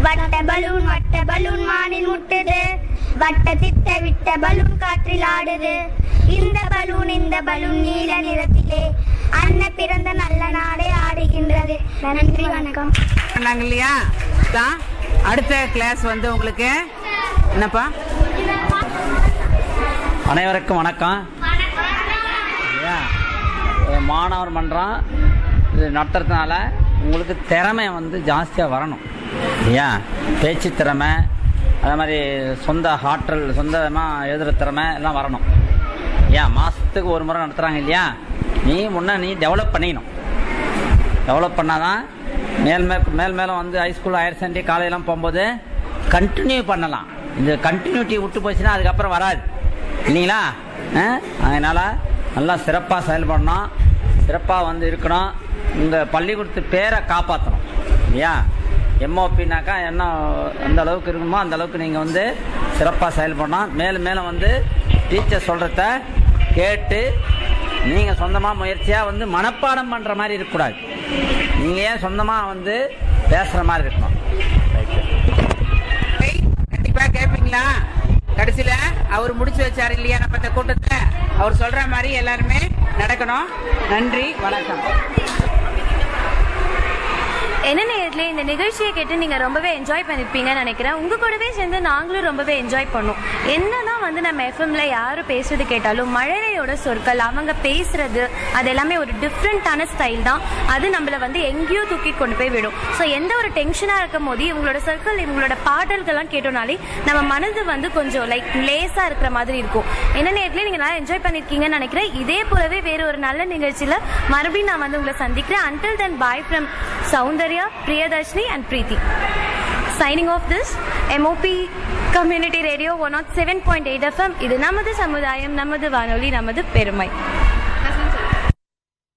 வட்ட பலூன் வட்ட பலூன் மானில் முட்டுது வட்ட திட்ட விட்ட பலூன் காற்றில் ஆடுது இந்த பலூன் இந்த பலூன் நீல நிறத்திலே அன்ன பிறந்த நல்ல நாடே ஆடுகின்றது நன்றி வணக்கம் பண்ணாங்க இல்லையா தான் அடுத்த கிளாஸ் வந்து உங்களுக்கு என்னப்பா அனைவருக்கும் வணக்கம் ஐயா, ஒரு மாணவர் மன்றம் இது நடத்துறதுனால உங்களுக்கு திறமை வந்து ஜாஸ்தியாக வரணும் ஐயா பேச்சு திறமை அதே மாதிரி சொந்த ஆற்றல் சொந்தமாக எழுதுகிற திறமை எல்லாம் வரணும் ஏன் மாதத்துக்கு ஒரு முறை நடத்துகிறாங்க இல்லையா நீ முன்னே நீ டெவலப் பண்ணிக்கணும் டெவலப் பண்ணாதான் மேல் மேல் மேல் மேலும் வந்து ஹைஸ்கூல் ஹையர் செகண்டரி காலேஜெலாம் போகும்போது கண்டினியூ பண்ணலாம் இந்த கண்டினியூட்டி விட்டு போச்சுன்னா அதுக்கப்புறம் வராது இல்லைங்களா அஹ்? அதனால நல்லா சிறப்பாக செயல்படணும் சிறப்பாக வந்து இருக்கணும் உங்கள் பள்ளிக்கூடத்து பேரை காப்பாற்றணும் இல்லையா எம்ஓபினாக்கா என்ன எந்த அளவுக்கு இருக்கணுமோ அந்த அளவுக்கு நீங்கள் வந்து சிறப்பாக செயல்படணும் மேலும் மேலும் வந்து டீச்சர் சொல்கிறத கேட்டு நீங்கள் சொந்தமாக முயற்சியாக வந்து மனப்பாடம் பண்ணுற மாதிரி இருக்கக்கூடாது நீங்கள் ஏன் சொந்தமாக வந்து பேசுகிற மாதிரி இருக்கணும் கண்டிப்பா கேட்பீங்களா கடைசியில அவர் முடிச்சு வச்சாரு இல்லையா நம்ம இந்த கூட்டத்தை அவர் சொல்ற மாதிரி எல்லாருமே நடக்கணும் நன்றி வணக்கம் என்ன நேரத்துல இந்த நிகழ்ச்சியை கேட்டு நீங்க ரொம்பவே என்ஜாய் பண்ணிருப்பீங்கன்னு நினைக்கிறேன் உங்க கூடவே சேர்ந்து நாங்களும் ரொம்பவே என்ஜாய் பண்ணோம் என்னதான் வந்து நம்ம எஃப்எம்ல யாரு பேசுறது கேட்டாலும் மழலையோட சொற்கள் அவங்க பேசுறது அது எல்லாமே ஒரு டிஃப்ரெண்டான ஸ்டைல் தான் அது நம்மள வந்து எங்கேயோ தூக்கி கொண்டு போய் விடும் ஸோ எந்த ஒரு டென்ஷனா இருக்கும் போது இவங்களோட சொற்கள் இவங்களோட பாடல்கள்லாம் கேட்டோம்னாலே நம்ம மனது வந்து கொஞ்சம் லைக் லேசா இருக்கிற மாதிரி இருக்கும் என்ன நேரத்துல நீங்க நல்லா என்ஜாய் பண்ணிருக்கீங்கன்னு நினைக்கிறேன் இதே போலவே வேற ஒரு நல்ல நிகழ்ச்சியில மறுபடியும் நான் வந்து உங்களை சந்திக்கிறேன் until then bye from Soundarya Priyadarshini and Preethi signing off this MOP community radio one naught seven point eight FM இது நமது சமுதாயம் நமது வானொலி நமது பெருமை